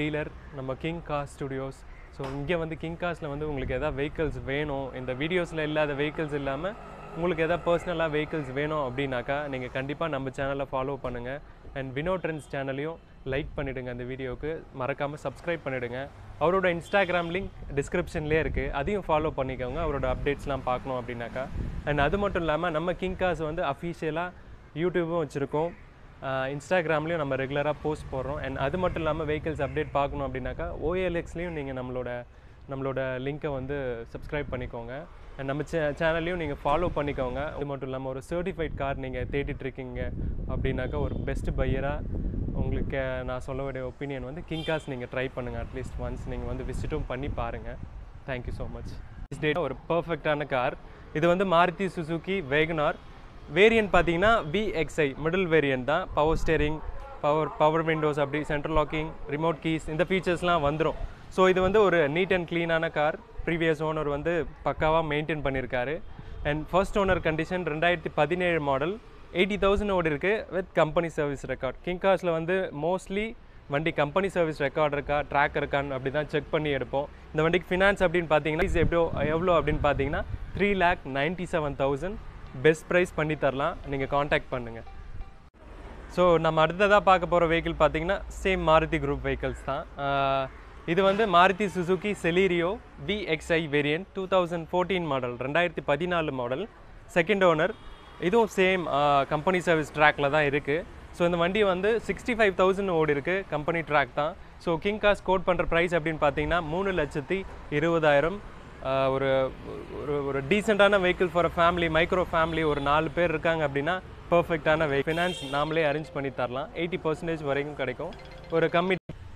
dealer நம்ம king car studios so இங்கே வந்து கிங் கார்ஸில் வந்து உங்களுக்கு எதாவது வெஹிக்கிள்ஸ் வேணும் இந்த வீடியோஸில் இல்லாத வெஹிக்கிள்ஸ் இல்லாமல் உங்களுக்கு எதாவது பர்சனலாக வெஹிக்கிள்ஸ் வேணும் அப்படின்னாக்கா நீங்கள் கண்டிப்பாக நம்ம சேனலை ஃபாலோ பண்ணுங்கள் அண்ட் வினோ ட்ரெண்ட்ஸ் சேனலையும் லைக் பண்ணிவிடுங்க அந்த வீடியோவுக்கு மறக்காமல் சப்ஸ்கிரைப் பண்ணிவிடுங்க அவரோட இன்ஸ்டாகிராம் லிங்க் டிஸ்கிரிப்ஷன்லேயே இருக்குது அதையும் ஃபாலோ பண்ணிக்கோங்க அவரோட அப்டேட்ஸ்லாம் பார்க்கணும் அப்படின்னாக்கா அண்ட் அது மட்டும் இல்லாமல் நம்ம கிங் கார்ஸ் வந்து அஃபீஷியலாக யூடியூபும் வச்சுருக்கோம் இன்ஸ்டாகிராம்லேயும் நம்ம ரெகுலராக போஸ்ட் போடுறோம் அண்ட் அது மட்டும் இல்லாமல் வெஹிக்கிள்ஸ் அப்டேட் பார்க்கணும் அப்படின்னாக்கா ஓஎல்எக்ஸ்லேயும் நீங்கள் நம்மளோட நம்மளோட லிங்க்கை வந்து சப்ஸ்கிரைப் பண்ணிக்கோங்க அண்ட் நம்ம சே சேனல்லையும் நீங்கள் ஃபாலோ பண்ணிக்கோங்க அது மட்டும் இல்லாமல் ஒரு சர்டிஃபைட் கார் நீங்கள் தேடிட்டு இருக்கீங்க அப்படின்னாக்கா ஒரு பெஸ்ட் பையராக உங்களுக்கு நான் சொல்ல வேண்டிய ஒப்பீனியன் வந்து கிங் காஸ் நீங்கள் ட்ரை பண்ணுங்கள் அட்லீஸ்ட் ஒன்ஸ் நீங்கள் வந்து விசிட்டும் பண்ணி பாருங்கள் thank you so much is that ஒரு பர்ஃபெக்டான கார் இது வந்து மாருதி சுசுகி வேகனார் வேரியன்ட் பார்த்தீங்கன்னா விஎக்ஸ்ஐ மிடில் வேரியன்ட் தான் power steering power power windows அப்படி சென்ட்ரல் லாக்கிங் ரிமோட் கீஸ் இந்த ஃபீச்சர்ஸ்லாம் வந்துடும் ஸோ இது வந்து ஒரு நீட் அண்ட் க்ளீனான கார் ப்ரீவியஸ் ஓனர் வந்து பக்காவாக மெயின்டைன் பண்ணியிருக்காரு அண்ட் ஃபர்ஸ்ட் ஓனர் கண்டிஷன் ரெண்டாயிரத்தி பதினேழு மாடல் எயிட்டி தௌசண்ட் ஓடி இருக்குது with company service record King கார்ஸில் வந்து மோஸ்ட்லி வண்டி கம்பெனி சர்வீஸ் ரெக்கார்ட் இருக்கா ட்ராக் இருக்கான்னு அப்படி தான் செக் பண்ணி எடுப்போம் இந்த வண்டிக்கு ஃபினான்ஸ் அப்படின்னு பார்த்தீங்கன்னா இது எவ்வளோ எவ்வளோ அப்படின்னு பார்த்தீங்கன்னா three lakh ninety seven thousand best price பண்ணி தரலாம் நீங்கள் காண்டாக்ட் பண்ணுங்கள் ஸோ நம்ம அடுத்ததாக பார்க்க போகிற வெஹிக்கிள் பார்த்தீங்கன்னா சேம் மாருதி குரூப் வெஹிக்கிள்ஸ் தான் ஆஹ் இது வந்து Maruti Suzuki Celerio VXI variant two thousand fourteen model ரெண்டாயிரத்தி பதினாலு மாடல் செகண்ட் ஓனர் இதுவும் சேம் கம்பெனி சர்வீஸ் ட்ராக்கில் தான் இருக்குது ஸோ இந்த வண்டி வந்து சிக்ஸ்டி ஃபைவ் தௌசண்ட் ஓடி இருக்குது கம்பெனி ட்ராக் தான் ஸோ கிங் காஸ் கோட் பண்ணுற ப்ரைஸ் அப்படின்னு பார்த்தீங்கன்னா மூணு லட்சத்தி இருபதாயிரம் ஆஹ் ஒரு ஒரு ஒரு டீசெண்டான vehicle for family micro family ஒரு நாலு பேர் இருக்காங்க அப்படின்னா பர்ஃபெக்டான வெஹி ஃபினான்ஸ் நாமளே அரேஞ்ச் பண்ணி தரலாம் எயிட்டி பர்சன்டேஜ் வரைக்கும் கிடைக்கும் ஒரு கம்மி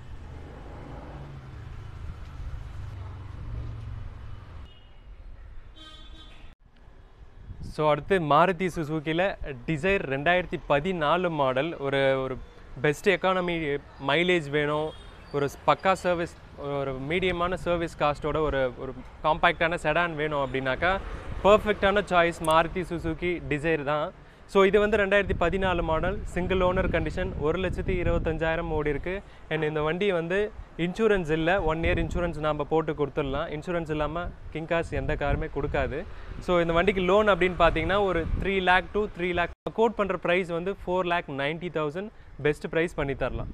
ஸோ அடுத்து மாருதி சுசுக்கியில் டிசைர் ரெண்டாயிரத்தி பதினாலு மாடல் ஒரு ஒரு பெஸ்ட் எக்கானமி மைலேஜ் வேணும் ஒரு பக்கா சர்வீஸ் ஒரு மீடியமான சர்வீஸ் காஸ்ட்டோட ஒரு ஒரு காம்பேக்டான செடான் வேணும் அப்படின்னாக்கா பர்ஃபெக்டான சாய்ஸ் மாருதி சுசுகி டிசைர் தான் ஸோ இது வந்து ரெண்டாயிரத்தி பதினாலு மாடல் சிங்கிள் ஓனர் கண்டிஷன் ஒரு லட்சத்தி இருபத்தஞ்சாயிரம் ஓடி இருக்குது அண்ட் இந்த வண்டி வந்து இன்சூரன்ஸ் இல்லை ஒன் இயர் இன்சூரன்ஸ் நாம் போட்டு கொடுத்துடலாம் இன்சூரன்ஸ் இல்லாமல் கிங் காஸ் எந்த காருமே கொடுக்காது ஸோ இந்த வண்டிக்கு லோன் அப்படின்னு பார்த்தீங்கன்னா ஒரு three lakh to three lakh quote பண்ணுற ப்ரைஸ் வந்து four lakh ninety thousand best price பண்ணி தரலாம்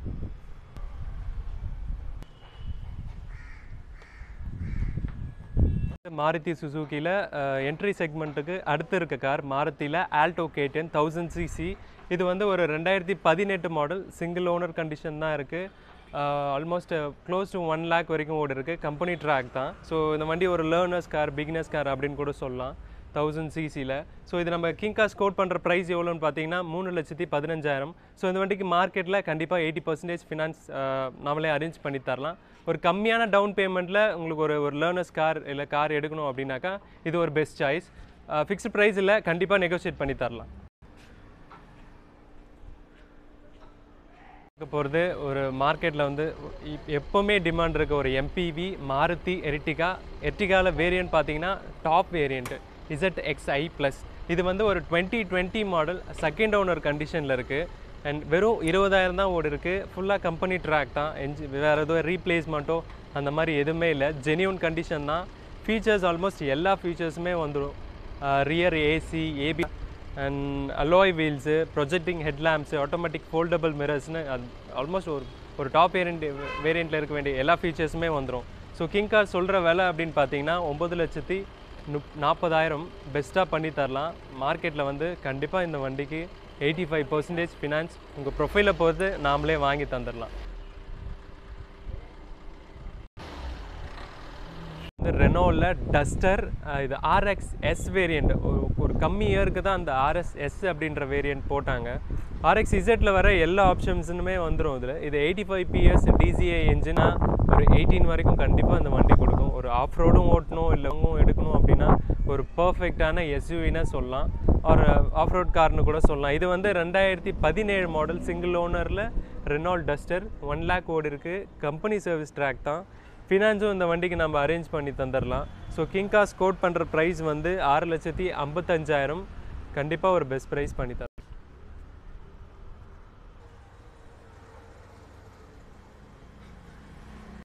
மாருதி சுசுக்கியில் என்ட்ரி செக்மெண்ட்டுக்கு அடுத்து இருக்க கார் மாருதியில் ஆல்டோ கேட்டன் தௌசண்ட் சிசி இது வந்து ஒரு ரெண்டாயிரத்தி பதினெட்டு மாடல் சிங்கிள் ஓனர் கண்டிஷன் தான் இருக்குது almost close to one lakh வரைக்கும் ஓடி இருக்குது கம்பெனி ட்ராக் தான் ஸோ இந்த வண்டி ஒரு லேர்னர்ஸ் கார் பிகினர்ஸ் கார் அப்படின்னு கூட சொல்லலாம் தௌசண்ட் சிசியில் ஸோ இது நம்ம கிங் காஸ் கோட் பண்ணுற ப்ரைஸ் எவ்வளோன்னு பார்த்தீங்கன்னா மூணு லட்சத்தி பதினஞ்சாயிரம் ஸோ இந்த வண்டிக்கு மார்க்கெட்டில் கண்டிப்பாக எயிட்டி பர்சன்டேஜ் ஃபினான்ஸ் நாமளே அரேஞ்ச் பண்ணி தரலாம் ஒரு கம்மியான டவுன் பேமெண்ட்டில் உங்களுக்கு ஒரு ஒரு லேர்னர்ஸ் கார் இல்லை கார் எடுக்கணும் அப்படின்னாக்கா இது ஒரு பெஸ்ட் சாய்ஸ் ஃபிக்ஸ்டு ப்ரைஸ் இல்லை கண்டிப்பாக நெகோஷியேட் பண்ணி தரலாம் பார்க்க போகிறது ஒரு மார்க்கெட்டில் வந்து இப்- எப்போவுமே டிமாண்ட் இருக்க ஒரு எம்பிவி மாருதி எர்டிகா எர்டிகாவில் வேரியன்ட் பார்த்தீங்கன்னா top variant Z XI plus இது வந்து ஒரு twenty twenty model second owner கண்டிஷனில் இருக்குது அண்ட் வெறும் இருபதாயிரம் தான் ஓடி இருக்குது ஃபுல்லாக கம்பெனி ட்ராக் தான் என்ஜி வேறு எதுவும் ரீப்ளேஸ்மெண்ட்டோ அந்த மாதிரி எதுவுமே இல்லை ஜெனியூன் கண்டிஷன் தான் ஃபீச்சர்ஸ் ஆல்மோஸ்ட் எல்லா ஃபீச்சர்ஸுமே வந்துடும் rear AC AB and alloy wheels projecting headlamps automatic foldable மிரர்ஸ்னு அது ஆல்மோஸ்ட் ஒரு ஒரு டாப் வேரியண்ட் வேரியண்ட்டில் இருக்க வேண்டிய எல்லா ஃபீச்சர்ஸுமே வந்துடும் ஸோ கிங் கார் சொல்கிற விலை அப்படின்னு பார்த்தீங்கன்னா ஒம்பது லட்சத்தி முப் நாற்பதாயிரம் பெஸ்ட்டாக பண்ணி தரலாம் மார்க்கெட்டில் வந்து கண்டிப்பாக இந்த வண்டிக்கு எயிட்டி ஃபைவ் பர்சன்டேஜ் ஃபினான்ஸ் உங்கள் ப்ரொஃபைலை பொறுத்து நாமளே வாங்கி தந்துடலாம் இந்த ரெனோவில் டஸ்டர் இது ஆர்எக்ஸ் எஸ் வேரியண்ட் ஒரு கம்மி இயருக்கு தான் அந்த ஆர்எஸ் எஸ் அப்படின்ற வேரியண்ட் போட்டாங்க ஆர்எக்ஸ் இசட்டில் வர எல்லா ஆப்ஷன்ஸுமே வந்துடும் இதில் இது எயிட்டி ஃபைவ் பிஎஸ் டிசிஏ என்ஜினா ஒரு எயிட்டீன் வரைக்கும் கண்டிப்பாக இந்த வண்டி கொடுக்கும் ஒரு ஆஃப் ரோடும் ஓட்டணும் இல்லை எடுக்கணும் அப்படின்னா ஒரு பர்ஃபெக்டான எஸ்யூவினா சொல்லலாம் ஒரு ஆஃப் ரோட் கார்னு கூட சொல்லலாம் இது வந்து ரெண்டாயிரத்தி பதினேழு மாடல் சிங்கிள் ஓனரில் ரெனால்ட் டஸ்டர் ஒன் லேக் ஓடி இருக்குது கம்பெனி சர்வீஸ் ட்ராக் தான் ஃபினான்ஸும் இந்த வண்டிக்கு நம்ம அரேஞ்ச் பண்ணி தந்துடலாம் ஸோ கிங் காஸ் கோட் பண்ணுற ப்ரைஸ் வந்து ஆறு லட்சத்தி ஐம்பத்தஞ்சாயிரம் கண்டிப்பாக ஒரு பெஸ்ட் ப்ரைஸ் பண்ணி தரேன்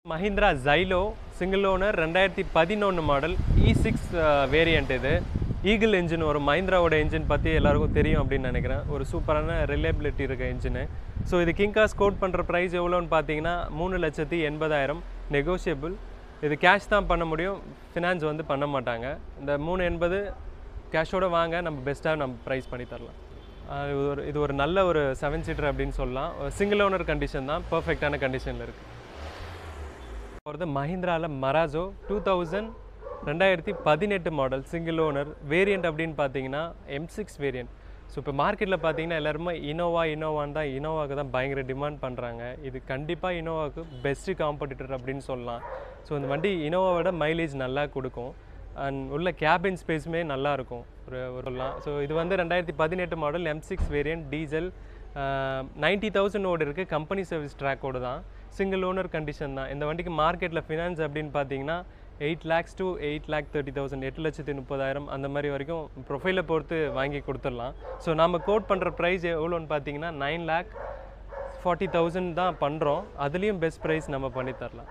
மஹிந்திரா ஜைலோ சிங்கிள் ஓனர் ரெண்டாயிரத்தி பதினொன்று மாடல் இ சிக்ஸ் வேரியண்ட் இது ஈகிள் என்ஜின் ஒரு மஹிந்திராவோட என்ஜின் பற்றி எல்லாருக்கும் தெரியும் அப்படின்னு நினைக்கிறேன் ஒரு சூப்பரான ரிலேபிலிட்டி இருக்க என்ஜினு ஸோ இது கிங்காஸ் கோட் பண்ணுற ப்ரைஸ் எவ்வளோன்னு பார்த்தீங்கன்னா மூணு லட்சத்தி எண்பதாயிரம் நெகோஷியபிள் இது கேஷ் தான் பண்ண முடியும் ஃபினான்ஸ் வந்து பண்ண மாட்டாங்க இந்த மூணு எண்பது கேஷோட வாங்க நம்ம பெஸ்ட்டாக நம்ம ப்ரைஸ் பண்ணி தரலாம் ஆஹ் இது ஒரு இது ஒரு நல்ல ஒரு செவன் சீட்டர் அப்படின்னு சொல்லலாம் சிங்கிள் ஓனர் கண்டிஷன் தான் பர்ஃபெக்டான கண்டிஷனில் இருக்குது போகிறது மஹிந்திராவில் மராஜோ டூ தௌசண்ட் ரெண்டாயிரத்தி பதினெட்டு மாடல் சிங்கிள் ஓனர் வேரியண்ட் அப்படின்னு பார்த்தீங்கன்னா எம் சிக்ஸ் வேரியண்ட் ஸோ இப்போ மார்க்கெட்டில் பார்த்தீங்கன்னா எல்லாருமே இனோவா இனோவான்னு தான் இனோவாவுக்கு தான் பயங்கர டிமாண்ட் பண்ணுறாங்க இது கண்டிப்பாக இனோவாவுக்கு பெஸ்ட்டு காம்படிட்டர் அப்படின்னு சொல்லலாம் ஸோ இந்த வண்டி இனோவாவோட மைலேஜ் நல்லா கொடுக்கும் அண்ட் உள்ள கேபின் ஸ்பேஸுமே நல்லா இருக்கும் ஒரு ஒரு சொல்லலாம் ஸோ இது வந்து ரெண்டாயிரத்தி பதினெட்டு model M six variant diesel ninety thousand ஓடு இருக்குது கம்பெனி சர்வீஸ் ட்ராக்கோடு தான் சிங்கிள் ஓனர் கண்டிஷன் தான் இந்த வண்டிக்கு மார்க்கெட்டில் ஃபினான்ஸ் அப்படின்னு பார்த்தீங்கன்னா eight lakhs to eight lakh thirty thousand எட்டு லட்சத்தி முப்பதாயிரம் அந்த மாதிரி வரைக்கும் ப்ரொஃபைலை பொறுத்து வாங்கி கொடுத்துடலாம் ஸோ நம்ம கோட் பண்ணுற ப்ரைஸ் எவ்வளோன்னு பார்த்தீங்கன்னா நைன் லேக் ஃபார்ட்டி தௌசண்ட் தான் பண்ணுறோம் அதுலேயும் பெஸ்ட் ப்ரைஸ் நம்ம பண்ணி தரலாம்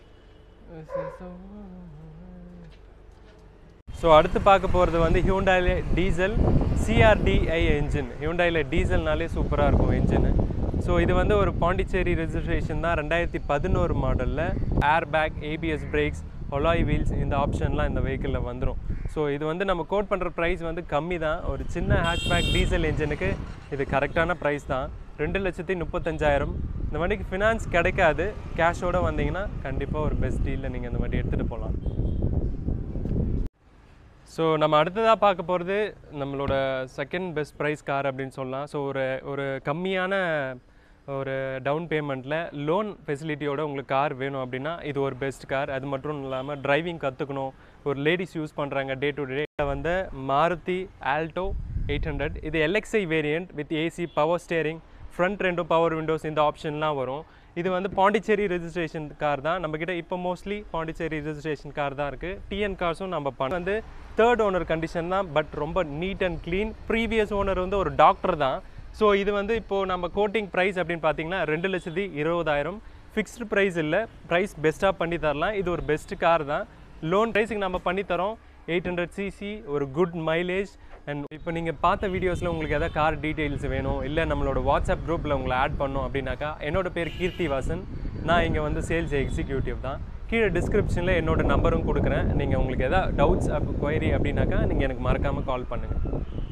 ஸோ அடுத்து பார்க்க போகிறது வந்து ஹியூண்டாயில டீசல் சிஆர்டிஐ என்ஜின் ஹியூண்டாயில டீசல்னாலே சூப்பராக இருக்கும் என்ஜின் ஸோ இது வந்து ஒரு பாண்டிச்சேரி ரெஜிஸ்ட்ரேஷன் தான் ரெண்டாயிரத்தி பதினோரு மாடலில் air bag ABS brakes alloy wheels இந்த ஆப்ஷன்லாம் இந்த வெஹிக்கிளில் வந்துடும் ஸோ இது வந்து நம்ம கோட் பண்ணுற ப்ரைஸ் வந்து கம்மி தான் ஒரு சின்ன ஹேஷ்பேக் டீசல் என்ஜினுக்கு இது கரெக்டான ப்ரைஸ் தான் ரெண்டு லட்சத்தி முப்பத்தஞ்சாயிரம் இந்த வண்டிக்கு ஃபினான்ஸ் கிடைக்காது கேஷோட வந்தீங்கன்னா கண்டிப்பாக ஒரு பெஸ்ட் டீலில் நீங்கள் இந்த வண்டி எடுத்துகிட்டு போகலாம் ஸோ நம்ம அடுத்ததாக பார்க்க போகிறது நம்மளோட செகண்ட் பெஸ்ட் ப்ரைஸ் கார் அப்படின்னு சொல்லலாம் ஸோ ஒரு ஒரு கம்மியான ஒரு டவுன் பேமெண்ட்டில் லோன் ஃபெசிலிட்டியோட உங்களுக்கு கார் வேணும் அப்படின்னா இது ஒரு பெஸ்ட் கார் அது மட்டும் இல்லாமல் டிரைவிங் கற்றுக்கணும் ஒரு லேடிஸ் யூஸ் பண்ணுறாங்க டே டு டே வந்து மாருதி ஆல்டோ எயிட் ஹண்ட்ரட் இது LXI variant with AC power steering front ரெண்டும் பவர் விண்டோஸ் இந்த ஆப்ஷன்லாம் வரும் இது வந்து பாண்டிச்சேரி ரெஜிஸ்ட்ரேஷன் கார் தான் நம்மக்கிட்ட இப்போ மோஸ்ட்லி பாண்டிச்சேரி ரெஜிஸ்ட்ரேஷன் கார் தான் இருக்குது டிஎன் கார்ஸும் நம்ம பண்ண வந்து தேர்ட் ஓனர் கண்டிஷன் தான் பட் ரொம்ப neat and clean previous owner வந்து ஒரு டாக்டர் தான் ஸோ இது வந்து இப்போது நம்ம கோட்டிங் ப்ரைஸ் அப்படின்னு பார்த்தீங்கன்னா ரெண்டு லட்சத்தி இருபதாயிரம் ஃபிக்ஸ்டு ப்ரைஸ் இல்லை ப்ரைஸ் பெஸ்ட்டாக பண்ணி தரலாம் இது ஒரு பெஸ்ட் கார் தான் லோன் ப்ரைஸுக்கு நம்ம பண்ணி தரோம் எயிட் ஹண்ட்ரட் சிசி ஒரு குட் மைலேஜ் அண்ட் இப்போ நீங்கள் பார்த்த வீடியோஸில் உங்களுக்கு எதாவது கார் டீட்டெயில்ஸ் வேணும் இல்லை நம்மளோட வாட்ஸ்அப் குரூப்பில் உங்களை ஆட் பண்ணோம் அப்படின்னாக்கா என்னோட பேர் கீர்த்தி வாசன் நான் இங்கே வந்து சேல்ஸ் எக்ஸிக்யூட்டிவ் தான் கீழே டிஸ்கிரிப்ஷனில் என்னோட நம்பரும் கொடுக்குறேன் நீங்கள் உங்களுக்கு எதாவது டவுட்ஸ் அப் கொயரி அப்படின்னாக்கா நீங்கள் எனக்கு மறக்காமல் கால் பண்ணுங்கள்